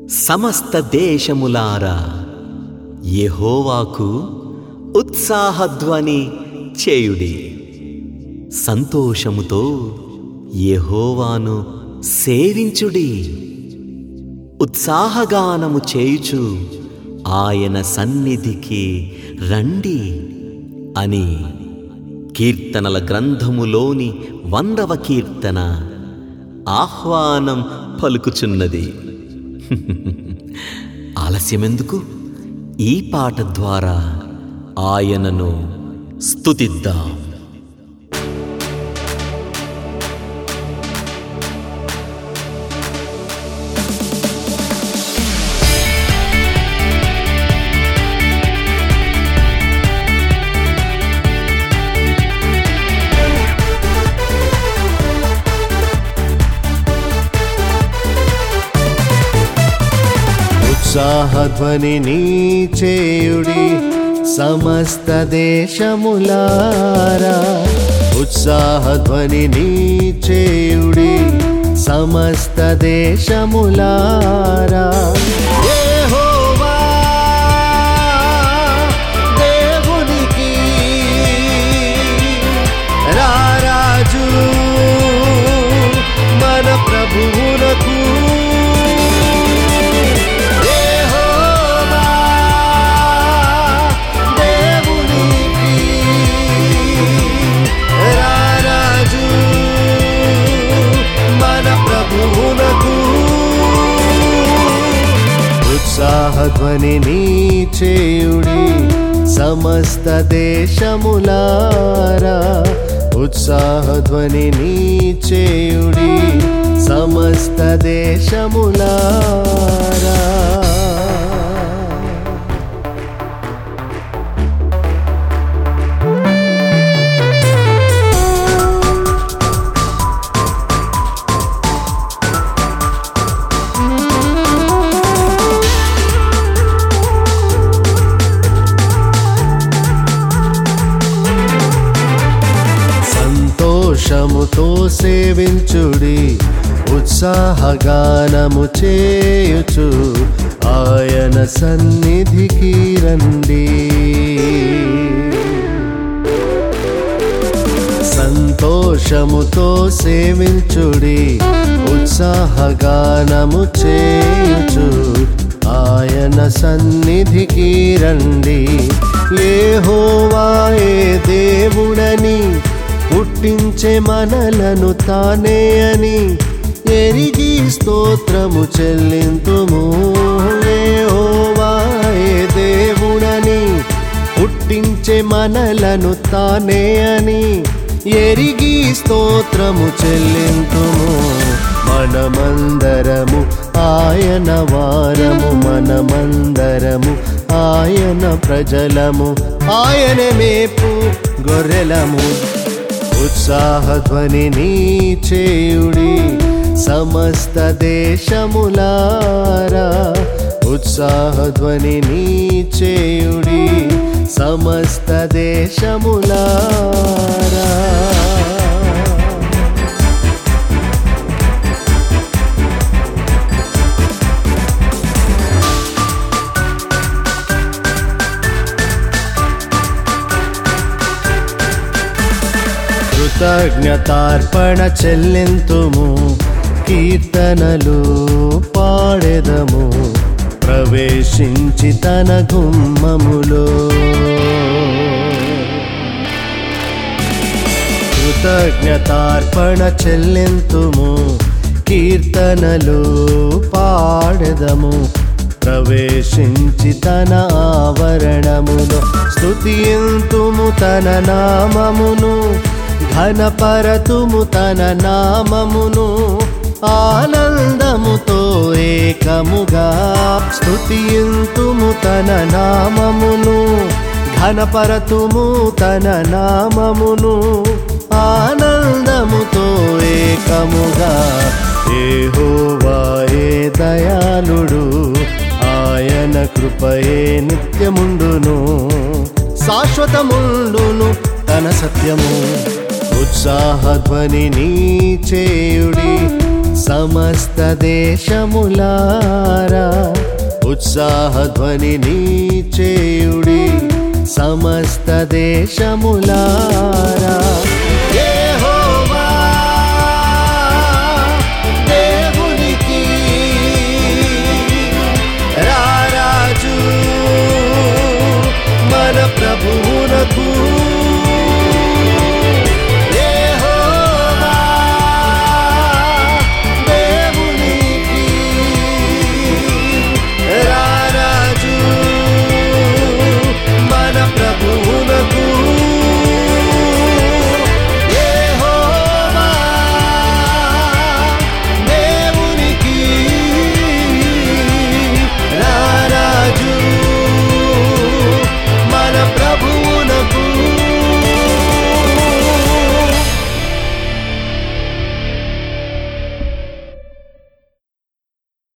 సమస్త దేశములారా యెహోవాకు ఉత్సాహధ్వని చేయుడి సంతోషముతో యెహోవాను సేవించుడి ఉత్సాహగానము చేయుచు ఆయన సన్నిధికి రండి అని కీర్తనల గ్రంథములోని వందవ కీర్తన ఆహ్వానం పలుకుచున్నది ఆలస్యమెందుకు ఈ పాట ద్వారా ఆయనను స్తుతిద్దాం ఉత్సాహధ్వనిని చేయుడి సమస్త దేశములారా ఉత్సాహధ్వనిని చేయుడి సమస్త దేశములారా యెహోవా దేవునికి రారాజు మన ప్రభువునకు యెహోవా దేవునికి రారాజు మన ప్రభువునకు ఉత్సాహధ్వనిని చేయుడి సమస్త దేశములారా ఉత్సాహధ్వనిని చేయుడి సమస్త దేశములారా సంతోషముతో సేవించుడి ఉత్సాహగానము చేయుచు ఆయన సన్నిధికి రండి సంతోషముతో సేవించుడి ఉత్సాహగానము చేయుచు ఆయన సన్నిధికి రండి యెహోవాయే దేవుడని పుట్టించే మనలను తానే అని ఎరిగి స్తోత్రము చెల్లింతుము యెహోవాయే దేవుడని పుట్టించే మనలను తానే అని ఎరిగి స్తోత్రము చెల్లింతుము మనమందరము ఆయన వారము మనమందరము ఆయన ప్రజలము ఆయన మేపు గొర్రెలము ఉత్సాహధ్వనిని చేయుడి సమస్త దేశములారా ఉత్సాహధ్వనిని చేయుడి సమస్త దేశములారా కృతజ్ఞతార్పణ చెల్లింతుము కీర్తనలు పాడెదము ప్రవేశించి తన గుమ్మములో కృతజ్ఞతార్పణ చెల్లింతుము కీర్తనలు పాడెదము ప్రవేశించి తన ఆవరణములో స్తుతియంతుము తన నామమును ఘనపరతుము తన నామమును ఆనందముతో ఏకముగా స్తుతియంతుము తన నామమును ఘనపరతుము తన నామమును ఆనందముతో ఏకముగా ఏహోవాయే దయాళుడు ఆయన కృపయే నిత్యముండును శాశ్వతముండును తన సత్యము ఉత్సాహధ్వనిని చేయుడి సమస్త దేశములారా ఉత్సాహధ్వనిని చేయుడి సమస్త దేశములారా యెహోవా